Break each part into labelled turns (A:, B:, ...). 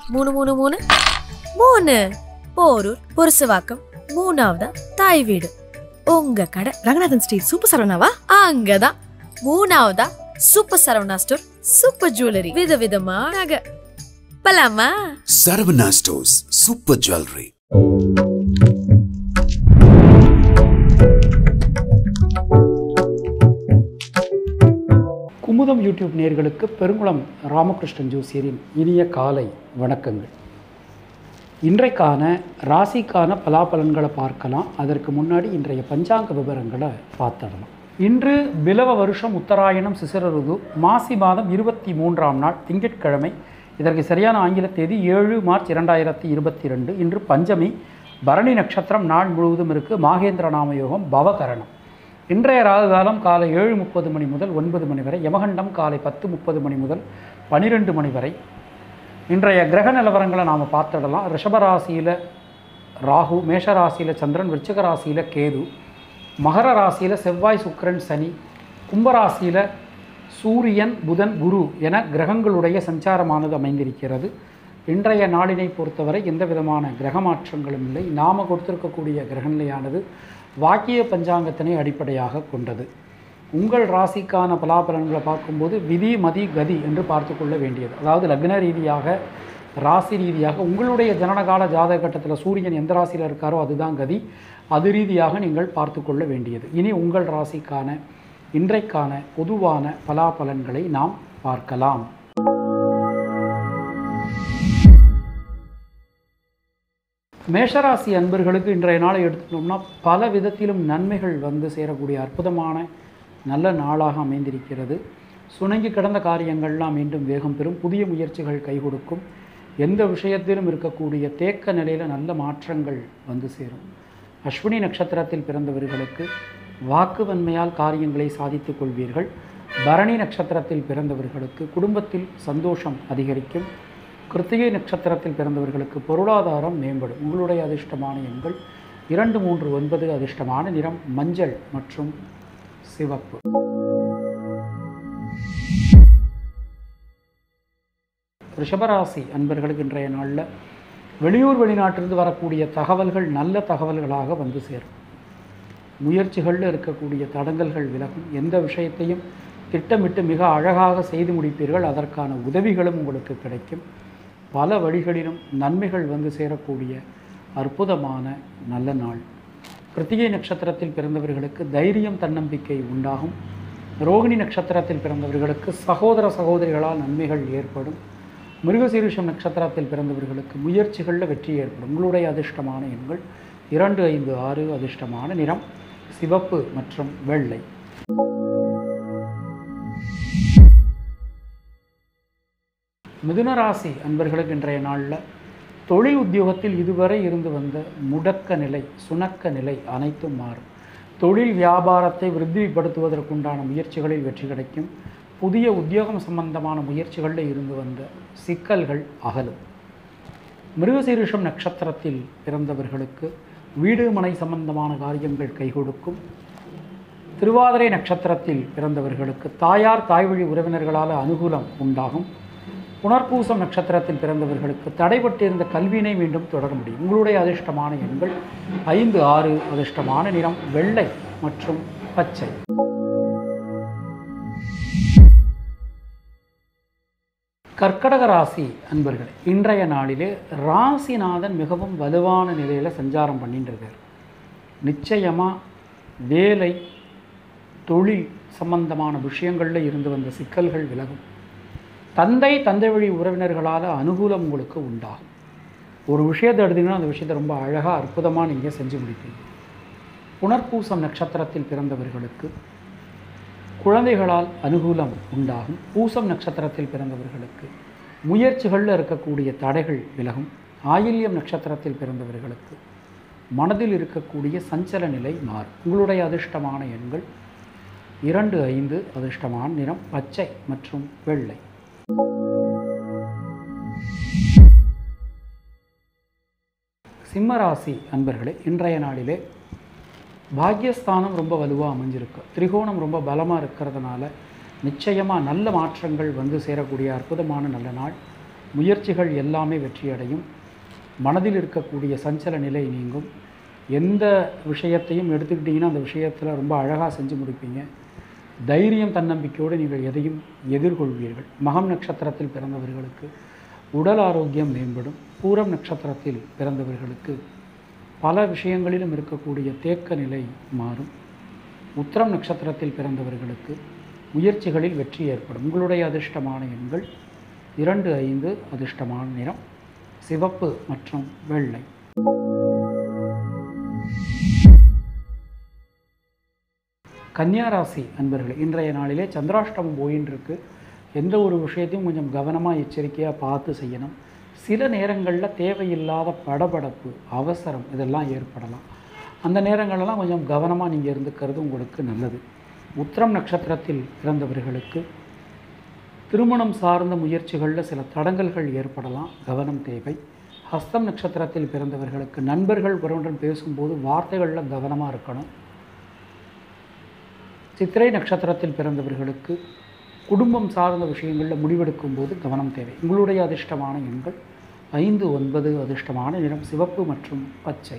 A: மூணு மூணு மூணு மூணு போரூர் புருசுவாக்கம் மூணாவதா தாய் வீடு உங்க கடை
B: ரங்கநாதன் ஸ்ட்ரீட் சூப்பர் சரவணாவா
A: அங்கதான் மூணாவதா super Saravana store super jewellery விதவிதமா நகை பலாமா
C: Saravana Stores Super Jewelry.
D: Kumudam YouTube நேர்களுக்கு பெருங்குளம் ராமகிருஷ்ணன் ஜோசியரின் இனிய காலை வணக்கங்கள் இன்றைக்கான ராசிக்கான பலாபலன்களை பார்க்கலாம் அதற்கு முன்னாடி இன்றைய பஞ்சாங்க விவரங்களை பார்த்துடலாம் இன்று பிலவ வருஷம் உத்தராயணம் சிசிர ருது மாசி மாதம் இருபத்தி மூன்றாம் நாள் திங்கட்கிழமை இதற்கு சரியான ஆங்கில தேதி ஏழு மார்ச் இரண்டாயிரத்தி இருபத்தி ரெண்டு இன்று பஞ்சமி பரணி நட்சத்திரம் நாள் முழுவதும் இருக்குது மாகேந்திர நாம யோகம் பவகரணம் இன்றைய ராகு காலம் காலை ஏழு முப்பது மணி முதல் ஒன்பது மணி வரை யமகண்டம் காலை பத்து முப்பது மணி முதல் பனிரெண்டு மணி வரை இன்றைய கிரக நிலவரங்களை நாம் பார்த்துடலாம் ரிஷபராசியில் ராகு மேஷராசியில் சந்திரன் விருச்சிக ராசியில் கேது மகர ராசியில் செவ்வாய் சுக்கிரன் சனி கும்பராசியில் சூரியன் புதன் குரு என கிரகங்களுடைய சஞ்சாரமானது அமைந்திருக்கிறது இன்றைய நாளினை பொறுத்தவரை எந்த விதமான கிரக மாற்றங்களும் இல்லை நாம் கொடுத்திருக்கக்கூடிய கிரகநிலையானது வாக்கிய பஞ்சாங்கத்தினை அடிப்படையாக கொண்டது உங்கள் ராசிக்கான பலாபலன்களை பார்க்கும்போது விதி மதி கதி என்று பார்த்து கொள்ள வேண்டியது அதாவது லக்ன ரீதியாக ராசி ரீதியாக உங்களுடைய ஜனனகால ஜாதக கட்டத்தில் சூரியன் எந்த ராசியில் இருக்காரோ அதுதான் கதி அது ரீதியாக நீங்கள் பார்த்து கொள்ள வேண்டியது இனி உங்கள் ராசிக்கான இன்றைக்கான பொதுவான பலாபலன்களை நாம் பார்க்கலாம் மேஷராசி அன்பர்களுக்கு இன்றைய நாளை எடுத்துட்டோம்னா பல விதத்திலும் நன்மைகள் வந்து சேரக்கூடிய அற்புதமான நல்ல நாளாக அமைந்திருக்கிறது சுணங்கி கிடந்த காரியங்கள்லாம் மீண்டும் வேகம் பெறும் புதிய முயற்சிகள் கை கொடுக்கும் எந்த விஷயத்திலும் இருக்கக்கூடிய தேக்க நிலையில் நல்ல மாற்றங்கள் வந்து சேரும் அஸ்வினி நட்சத்திரத்தில் பிறந்தவர்களுக்கு வாக்குவன்மையால் காரியங்களை சாதித்துக் கொள்வீர்கள் பரணி நட்சத்திரத்தில் பிறந்தவர்களுக்கு குடும்பத்தில் சந்தோஷம் அதிகரிக்கும் கிருத்திகை நட்சத்திரத்தில் பிறந்தவர்களுக்கு பொருளாதாரம் மேம்படும் உங்களுடைய அதிர்ஷ்டமான எண்கள் இரண்டு மூன்று ஒன்பது அதிர்ஷ்டமான நிறம் மஞ்சள் மற்றும் சிவப்பு ரிஷபராசி அன்பர்களுக்கு இன்றைய நாளில் வெளியூர் வெளிநாட்டிலிருந்து வரக்கூடிய தகவல்கள் நல்ல தகவல்களாக வந்து சேரும் முயற்சிகளில் இருக்கக்கூடிய தடங்கல்கள் விலகும் எந்த விஷயத்தையும் திட்டமிட்டு மிக அழகாக செய்து முடிப்பீர்கள் அதற்கான உதவிகளும் உங்களுக்கு கிடைக்கும் பல வழிகளிலும் நன்மைகள் வந்து சேரக்கூடிய அற்புதமான நல்ல நாள் கிருத்திகை நட்சத்திரத்தில் பிறந்தவர்களுக்கு தைரியம் தன்னம்பிக்கை உண்டாகும் ரோகிணி நட்சத்திரத்தில் பிறந்தவர்களுக்கு சகோதர சகோதரிகளால் நன்மைகள் ஏற்படும் மிருகசீரிஷம் நட்சத்திரத்தில் பிறந்தவர்களுக்கு முயற்சிகளில் வெற்றி ஏற்படும் உங்களுடைய அதிர்ஷ்டமான எண்கள் இரண்டு ஐந்து ஆறு அதிர்ஷ்டமான நிறம் சிவப்பு மற்றும் வெள்ளை மிதுன ராசி அன்பர்களுக்கு இன்றைய நாளில் தொழில் உத்தியோகத்தில் இதுவரை இருந்து வந்த முடக்க நிலை சுணக்க நிலை அனைத்தும் மாறும் தொழில் வியாபாரத்தை விருத்திப்படுத்துவதற்குண்டான முயற்சிகளில் வெற்றி கிடைக்கும் புதிய உத்தியோகம் சம்பந்தமான முயற்சிகளில் இருந்து வந்த சிக்கல்கள் அகலும் மிருகசீரிஷம் நட்சத்திரத்தில் பிறந்தவர்களுக்கு வீடு மனை சம்பந்தமான காரியங்கள் கை கொடுக்கும் திருவாதிரை நட்சத்திரத்தில் பிறந்தவர்களுக்கு தாயார் தாய்வழி உறவினர்களால் அனுகூலம் உண்டாகும் புனர்பூசம் நட்சத்திரத்தில் பிறந்தவர்களுக்கு தடைபட்டிருந்த கல்வியினை மீண்டும் தொடர முடியும் உங்களுடைய அதிர்ஷ்டமான எண்கள் ஐந்து ஆறு அதிர்ஷ்டமான நிறம் வெள்ளை மற்றும் பச்சை கர்க்கடக ராசி அன்பர்கள் இன்றைய நாளிலே ராசிநாதன் மிகவும் வலுவான நிலையில் சஞ்சாரம் பண்ணிட்டு இருக்கார் நிச்சயமாக வேலை தொழில் சம்பந்தமான விஷயங்களில் இருந்து வந்த சிக்கல்கள் விலகும் தந்தை தந்தை வழி உறவினர்களால் அனுகூலம் உங்களுக்கு உண்டாகும் ஒரு விஷயத்தை எடுத்தீங்கன்னா அந்த விஷயத்தை ரொம்ப அழகாக அற்புதமாக நீங்கள் செஞ்சு முடிப்பீங்க புனர்பூசம் நட்சத்திரத்தில் பிறந்தவர்களுக்கு குழந்தைகளால் அனுகூலம் உண்டாகும் பூசம் நட்சத்திரத்தில் பிறந்தவர்களுக்கு முயற்சிகளில் இருக்கக்கூடிய தடைகள் விலகும் ஆயில்யம் நட்சத்திரத்தில் பிறந்தவர்களுக்கு மனதில் இருக்கக்கூடிய சஞ்சல நிலை மாறும் உங்களுடைய அதிர்ஷ்டமான எண்கள் இரண்டு ஐந்து அதிர்ஷ்டமான நிறம் பச்சை மற்றும் வெள்ளை சிம்மராசி அன்பர்களே இன்றைய நாளிலே பாக்யஸ்தானம் ரொம்ப வலுவாக அமைஞ்சிருக்கு திரிகோணம் ரொம்ப பலமாக இருக்கிறதுனால நிச்சயமாக நல்ல மாற்றங்கள் வந்து சேரக்கூடிய அற்புதமான நல்ல நாள் முயற்சிகள் எல்லாமே வெற்றியடையும் மனதில் இருக்கக்கூடிய சஞ்சல நிலை நீங்கும் எந்த விஷயத்தையும் எடுத்துக்கிட்டிங்கன்னா அந்த விஷயத்தில் ரொம்ப அழகாக செஞ்சு முடிப்பீங்க தைரியம் தன்னம்பிக்கையோடு நீங்கள் எதையும் எதிர்கொள்வீர்கள் மகம் நட்சத்திரத்தில் பிறந்தவர்களுக்கு உடல் ஆரோக்கியம் மேம்படும் பூரம் நட்சத்திரத்தில் பிறந்தவர்களுக்கு பல விஷயங்களிலும் இருக்கக்கூடிய தேக்க நிலை மாறும் உத்திரம் நட்சத்திரத்தில் பிறந்தவர்களுக்கு முயற்சிகளில் வெற்றி ஏற்படும் உங்களுடைய அதிர்ஷ்டமான எண்கள் இரண்டு ஐந்து அதிர்ஷ்டமான நிறம் சிவப்பு மற்றும் வெள்ளை கன்னியாராசி அன்பர்களே இன்றைய நாளிலே சந்திராஷ்டமம் போயின்னு இருக்கு எந்த ஒரு விஷயத்தையும் கொஞ்சம் கவனமாக எச்சரிக்கையாக பார்த்து செய்யணும் சில நேரங்களில் தேவையில்லாத படபடப்பு அவசரம் இதெல்லாம் ஏற்படலாம் அந்த நேரங்களெல்லாம் கொஞ்சம் கவனமாக நீங்கள் இருந்துக்கிறது உங்களுக்கு நல்லது உத்திரம் நட்சத்திரத்தில் பிறந்தவர்களுக்கு திருமணம் சார்ந்த முயற்சிகளில் சில தடங்கல்கள் ஏற்படலாம் கவனம் தேவை ஹஸ்தம் நட்சத்திரத்தில் பிறந்தவர்களுக்கு நண்பர்கள் பிறவுடன் பேசும்போது வார்த்தைகளில் கவனமாக இருக்கணும் சித்திரை நட்சத்திரத்தில் பிறந்தவர்களுக்கு குடும்பம் சார்ந்த விஷயங்களில் முடிவெடுக்கும் போது கவனம் தேவை உங்களுடைய அதிர்ஷ்டமான எண்கள் ஐந்து ஒன்பது அதிர்ஷ்டமான நிறம் சிவப்பு மற்றும் பச்சை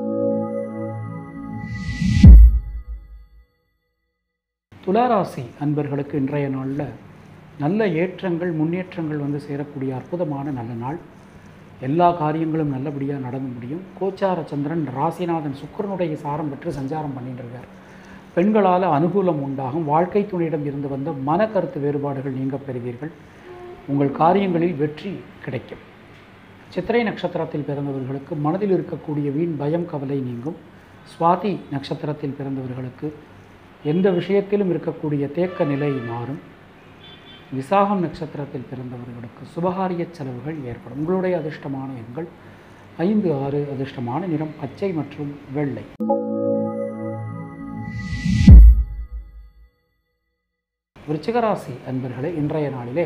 D: துளாராசி அன்பர்களுக்கு இன்றைய நாளில் நல்ல ஏற்றங்கள் முன்னேற்றங்கள் வந்து சேரக்கூடிய அற்புதமான நல்ல நாள் எல்லா காரியங்களும் நல்லபடியாக நடந்து முடியும் கோச்சார சந்திரன் ராசிநாதன் சுக்கரனுடைய சாரம் பெற்று சஞ்சாரம் பண்ணிட்டு இருக்கார் பெண்களால் அனுகூலம் உண்டாகும் வாழ்க்கை துணையிடம் இருந்து வந்த மன கருத்து வேறுபாடுகள் நீங்க பெறுவீர்கள் உங்கள் காரியங்களில் வெற்றி கிடைக்கும் சித்திரை நட்சத்திரத்தில் பிறந்தவர்களுக்கு மனதில் இருக்கக்கூடிய வீண் பயம் கவலை நீங்கும் சுவாதி நட்சத்திரத்தில் பிறந்தவர்களுக்கு எந்த விஷயத்திலும் இருக்கக்கூடிய தேக்க நிலை மாறும் விசாகம் நட்சத்திரத்தில் பிறந்தவர்களுக்கு சுபகாரிய செலவுகள் ஏற்படும் உங்களுடைய அதிர்ஷ்டமான எண்கள் ஐந்து ஆறு அதிர்ஷ்டமான நிறம் பச்சை மற்றும் வெள்ளை விருச்சிகராசி அன்பர்களே இன்றைய நாளிலே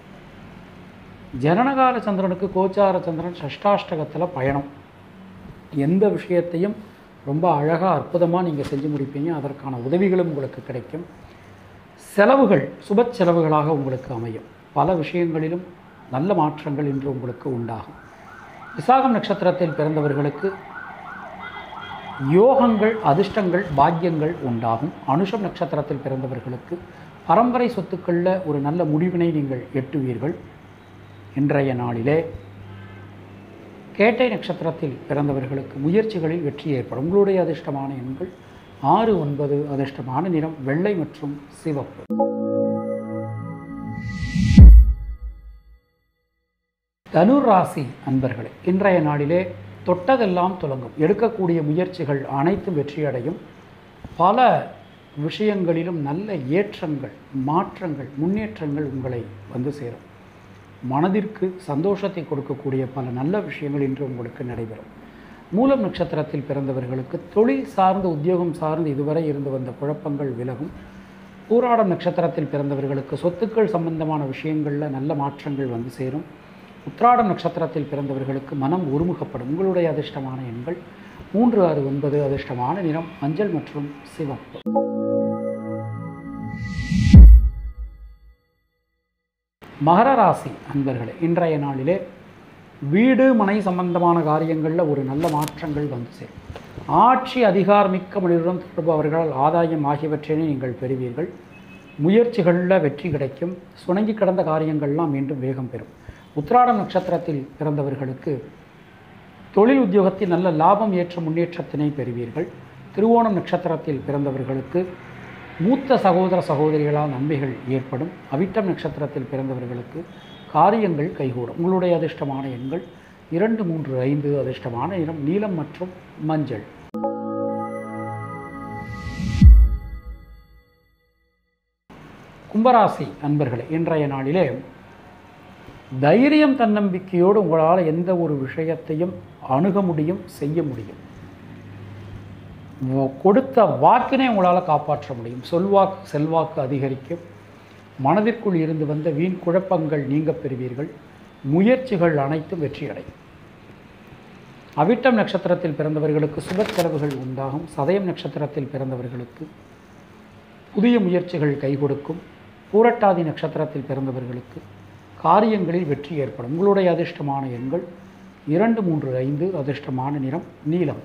D: ஜனனகால சந்திரனுக்கு கோச்சார சந்திரன் ஷஷ்டாஷ்டகத்தில் பயணம் எந்த விஷயத்தையும் ரொம்ப அழகாக அற்புதமாக நீங்கள் செஞ்சு முடிப்பீங்க அதற்கான உதவிகளும் உங்களுக்கு கிடைக்கும் செலவுகள் சுப செலவுகளாக உங்களுக்கு அமையும் பல விஷயங்களிலும் நல்ல மாற்றங்கள் இன்று உங்களுக்கு உண்டாகும் விசாகம் நட்சத்திரத்தில் பிறந்தவர்களுக்கு யோகங்கள் அதிர்ஷ்டங்கள் பாக்கியங்கள் உண்டாகும் அனுஷம் நட்சத்திரத்தில் பிறந்தவர்களுக்கு பரம்பரை சொத்துக்களில் ஒரு நல்ல முடிவினை நீங்கள் எட்டுவீர்கள் இன்றைய நாளிலே கேட்டை நட்சத்திரத்தில் பிறந்தவர்களுக்கு முயற்சிகளில் வெற்றி ஏற்படும் உங்களுடைய அதிர்ஷ்டமான எண்கள் ஆறு ஒன்பது அதிர்ஷ்டமான நிறம் வெள்ளை மற்றும் சிவப்பு தனுர் ராசி அன்பர்களே இன்றைய நாளிலே தொட்டதெல்லாம் துலங்கும் எடுக்கக்கூடிய முயற்சிகள் அனைத்தும் வெற்றியடையும் பல விஷயங்களிலும் நல்ல ஏற்றங்கள் மாற்றங்கள் முன்னேற்றங்கள் உங்களை வந்து சேரும் மனதிற்கு சந்தோஷத்தை கொடுக்கக்கூடிய பல நல்ல விஷயங்கள் இன்று உங்களுக்கு நடைபெறும் மூலம் நட்சத்திரத்தில் பிறந்தவர்களுக்கு தொழில் சார்ந்த உத்தியோகம் சார்ந்து இதுவரை இருந்து வந்த குழப்பங்கள் விலகும் பூராடம் நட்சத்திரத்தில் பிறந்தவர்களுக்கு சொத்துக்கள் சம்பந்தமான விஷயங்களில் நல்ல மாற்றங்கள் வந்து சேரும் உத்ராடம் நட்சத்திரத்தில் பிறந்தவர்களுக்கு மனம் ஒருமுகப்படும் உங்களுடைய அதிர்ஷ்டமான எண்கள் மூன்று ஆறு ஒன்பது அதிர்ஷ்டமான நிறம் மஞ்சள் மற்றும் சிவப்பு மகர ராசி அன்பர்களே இன்றைய நாளிலே வீடு மனை சம்பந்தமான காரியங்களில் ஒரு நல்ல மாற்றங்கள் வந்து சேரும் ஆட்சி அதிகாரமிக்க மனிதருடன் தொடர்பவர்களால் ஆதாயம் ஆகியவற்றினை நீங்கள் பெறுவீர்கள் முயற்சிகளில் வெற்றி கிடைக்கும் சுணங்கி கிடந்த காரியங்கள்லாம் மீண்டும் வேகம் பெறும் உத்திராடம் நட்சத்திரத்தில் பிறந்தவர்களுக்கு தொழில் உத்தியோகத்தில் நல்ல லாபம் ஏற்ற முன்னேற்றத்தினை பெறுவீர்கள் திருவோணம் நட்சத்திரத்தில் பிறந்தவர்களுக்கு மூத்த சகோதர சகோதரிகளால் நன்மைகள் ஏற்படும் அவிட்டம் நட்சத்திரத்தில் பிறந்தவர்களுக்கு காரியங்கள் கைகூடும் உங்களுடைய அதிர்ஷ்டமான எண்கள் இரண்டு மூன்று ஐந்து அதிர்ஷ்டமான நிறம் நீலம் மற்றும் மஞ்சள் கும்பராசி அன்பர்களே இன்றைய நாளிலே தைரியம் தன்னம்பிக்கையோடு உங்களால் எந்த ஒரு விஷயத்தையும் அணுக முடியும் செய்ய முடியும் உ- கொடுத்த வாக்கினை உங்களால் காப்பாற்ற முடியும் சொல்வாக்கு செல்வாக்கு அதிகரிக்கும் மனதிற்குள் இருந்து வந்த வீண் குழப்பங்கள் நீங்க பெறுவீர்கள் முயற்சிகள் அனைத்தும் வெற்றியடையும் அவிட்டம் நட்சத்திரத்தில் பிறந்தவர்களுக்கு சுப செலவுகள் உண்டாகும் சதயம் நட்சத்திரத்தில் பிறந்தவர்களுக்கு புதிய முயற்சிகள் கை கொடுக்கும் பூரட்டாதி நட்சத்திரத்தில் பிறந்தவர்களுக்கு காரியங்களில் வெற்றி ஏற்படும் உங்களுடைய அதிர்ஷ்டமான எண்கள் இரண்டு மூன்று ஐந்து அதிர்ஷ்டமான நிறம் நீலம்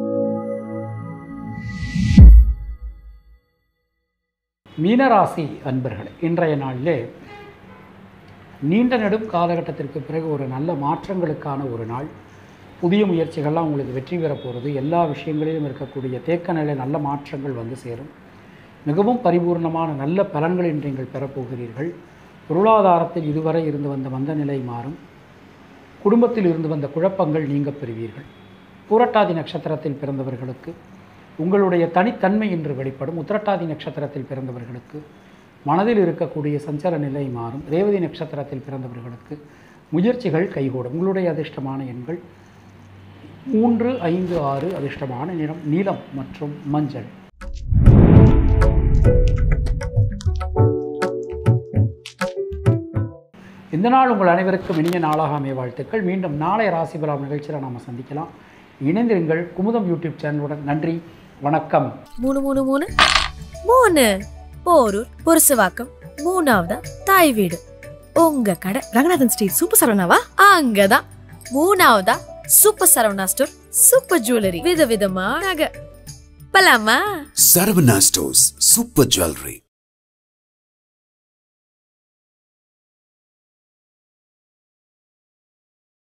D: மீனராசி அன்பர்களே இன்றைய நாளிலே நீண்ட நெடும் காலகட்டத்திற்கு பிறகு ஒரு நல்ல மாற்றங்களுக்கான ஒரு நாள் புதிய முயற்சிகள்லாம் உங்களுக்கு வெற்றி பெறப் போகிறது எல்லா விஷயங்களிலும் இருக்கக்கூடிய தேக்க நிலை நல்ல மாற்றங்கள் வந்து சேரும் மிகவும் பரிபூர்ணமான நல்ல பலன்களை இன்று நீங்கள் பெறப்போகிறீர்கள் பொருளாதாரத்தில் இதுவரை இருந்து வந்த மந்த நிலை மாறும் குடும்பத்தில் இருந்து வந்த குழப்பங்கள் நீங்கப் பெறுவீர்கள் பூரட்டாதி நட்சத்திரத்தில் பிறந்தவர்களுக்கு உங்களுடைய தனித்தன்மை என்று வெளிப்படும் உத்திரட்டாதி நட்சத்திரத்தில் பிறந்தவர்களுக்கு மனதில் இருக்கக்கூடிய சஞ்சல நிலை மாறும் ரேவதி நட்சத்திரத்தில் பிறந்தவர்களுக்கு முயற்சிகள் கைகூடும் உங்களுடைய அதிர்ஷ்டமான எண்கள் மூன்று ஐந்து ஆறு அதிர்ஷ்டமான நிறம் நீலம் மற்றும் மஞ்சள் இந்த நாள் உங்கள் அனைவருக்கும் இனிய நாளாக அமைய வாழ்த்துக்கள் மீண்டும் நாளை ராசி பலாம் நிகழ்ச்சியில் நாம் சந்திக்கலாம் இணைந்திருங்கள் குமுதம் யூடியூப் சேனலுடன் நன்றி வணக்கம்
A: மூணு மூணு மூணு மூணு போரூர் புருசவாக்கம் மூணாவதா தாய் வீடு உங்க கடை
B: ரங்கநாதன் ஸ்ட்ரீட் சூப்பர் சரவணாவா
A: அங்கதான் மூணாவதா super Saravana store super jewellery விதவிதமா நகை பலாமா
C: Saravana Stores Super Jewelry.